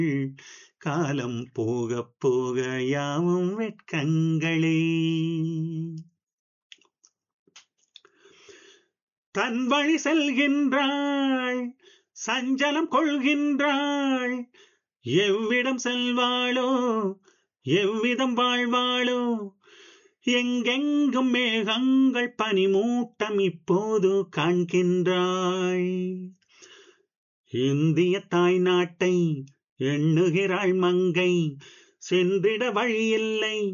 காலம் போகப் போக யாவும் வெட்கங்களே தன் வழி செல்கின்றாள் சஞ்சலம் கொள்கின்றாள் எவ்விடம் செல்வாளோ எவ்விதம் வாழ்வாளோ எங்கெங்கும் மேகங்கள் பனிமூட்டம் இப்போது காண்கின்றாள் இந்திய தாய் நாட்டை எண்ணுகிறாள் மங்கை சென்றிட வழியில்லை